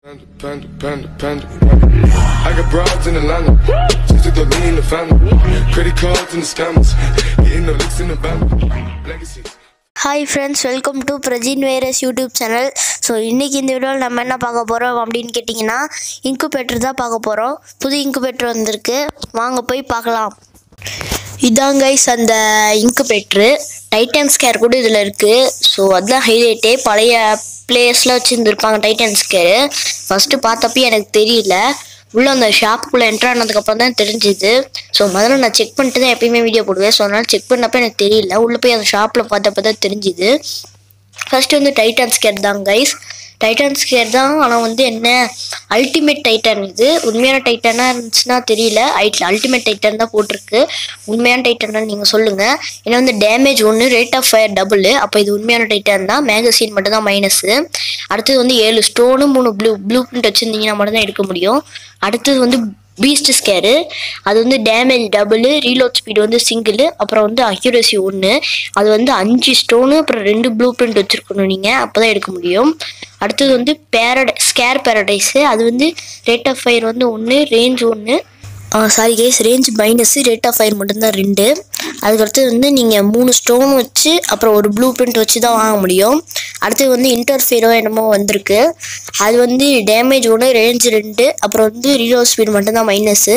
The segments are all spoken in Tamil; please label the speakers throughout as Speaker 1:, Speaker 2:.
Speaker 1: Panda, panda, panda, panda, panda. I got broads in Atlanta. Just took the lean in the family. Credit cards and the scammers. Getting no licks in the band. Legacies.
Speaker 2: Hi friends welcome to Prajin virus YouTube channel so இன்றைக்கி இந்த வீடியோவில் நம்ம என்ன பார்க்க போகிறோம் அப்படின்னு கேட்டிங்கன்னா இன்குபேட்டர் தான் பார்க்க போகிறோம் புது இன்குபேட்டர் வந்திருக்கு வாங்க போய் பார்க்கலாம் இதான் கைஸ் அந்த இன்குபேட்ரு டைட்டன் ஸ்கேர் கூட இதில் இருக்குது ஸோ அதுதான் ஹைலைட்டே பழைய பிளேயர்ஸ்லாம் வச்சுருந்துருப்பாங்க டைட்டன் ஸ்கேரு ஃபஸ்ட்டு பார்த்தப்ப எனக்கு தெரியல உள்ளே அந்த ஷாப்புக்குள்ளே என்ட்ரு ஆனதுக்கப்புறம் தான் தெரிஞ்சுது ஸோ முதல்ல நான் செக் பண்ணிட்டு தான் எப்பயுமே வீடியோ போடுவேன் ஸோ அதனால் செக் பண்ணப்போ எனக்கு தெரியல உள்ளே போய் அந்த ஷாப்பில் பார்த்தப்ப தான் தெரிஞ்சுது ஃபர்ஸ்ட் வந்து டைட்டன் ஸ்கேர் தான் கைஸ் டைட்டன் ஸ்கேர் தான் ஆனால் வந்து என்ன அல்டிமேட் டைட்டன் இது உண்மையான டைட்டனாக இருந்துச்சுன்னா தெரியல ஐட்ல அல்டிமேட் டைட்டன் தான் போட்டிருக்கு உண்மையான டைட்டன் நீங்கள் சொல்லுங்கள் ஏன்னா வந்து டேமேஜ் ஒன்று ரேட் ஆஃப் ஃபயர் டபுள் அப்போ இது உண்மையான டைட்டன் தான் மேகசின் மட்டும் தான் மைனஸு அடுத்தது வந்து ஏழு ஸ்டோனு மூணு ப்ளூ ப்ளூ பிரிண்ட் வச்சுருந்தீங்கன்னா மட்டும் தான் எடுக்க முடியும் அடுத்தது வந்து பீஸ்ட் ஸ்கேரு அது வந்து டேமேஜ் டபுள் ரீலோட் ஸ்பீடு வந்து சிங்கிள் அப்புறம் வந்து அக்யூரசி ஒன்று அது வந்து அஞ்சு ஸ்டோனு அப்புறம் ரெண்டு ப்ளூ பிரிண்ட் வச்சுருக்கணும் நீங்கள் அப்போ தான் எடுக்க முடியும் அடுத்தது வந்து பேரடை ஸ்கேர் பேரடைஸு அது வந்து ரேட் ஆஃப் ஃபயர் வந்து ஒன்று ரேஞ்ச் ஒன்று சாரி கேஸ் range minus rate of fire மட்டும்தான் ரெண்டு அதுக்கடுத்து வந்து நீங்கள் மூணு ஸ்டோன் வச்சு அப்புறம் ஒரு ப்ளூ பிரிண்ட் வச்சு தான் வாங்க முடியும் அடுத்தது வந்து இன்டர்ஃபியரோ என்னமோ வந்திருக்கு அது வந்து டேமேஜ் ஒன்று ரேஞ்ச் ரெண்டு அப்புறம் வந்து ரீலோ ஸ்பீட் மட்டும்தான் மைனஸு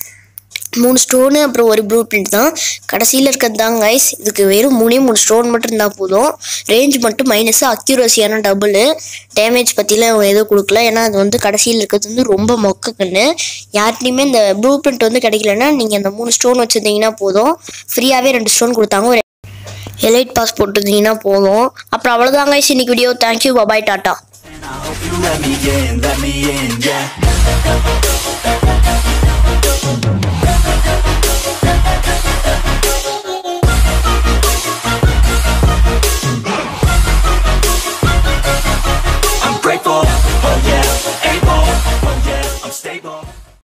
Speaker 2: மூணு ஸ்டோனு அப்புறம் ஒரு ப்ளூ பிரிண்ட் தான் கடைசியில் இருக்கிறது தான் கைஸ் இதுக்கு வெறும் மூணே மூணு ஸ்டோன் மட்டும் இருந்தால் போதும் ரேஞ்ச் மட்டும் மைனஸ் அக்யூரஸியான டபுள் டேமேஜ் பற்றிலாம் அவங்க எதுவும் கொடுக்கல ஏன்னா அது வந்து கடைசியில் இருக்கிறது வந்து ரொம்ப மொக்க கண்ணு யார்கிட்டையுமே இந்த ப்ளூ பிரிண்ட் வந்து கிடைக்கலன்னா நீங்கள் அந்த மூணு ஸ்டோன் வச்சுருந்தீங்கன்னா போதும் ஃப்ரீயாகவே ரெண்டு ஸ்டோன் கொடுத்தாங்க ஒரு எலைட் பாஸ் போட்டிருந்தீங்கன்னா போதும் அப்புறம் அவ்வளோதான் கைஸ் இன்னைக்கு வீடியோ தேங்க்யூ பபாய் டாட்டா
Speaker 3: I hope you let me in, let me in, yeah.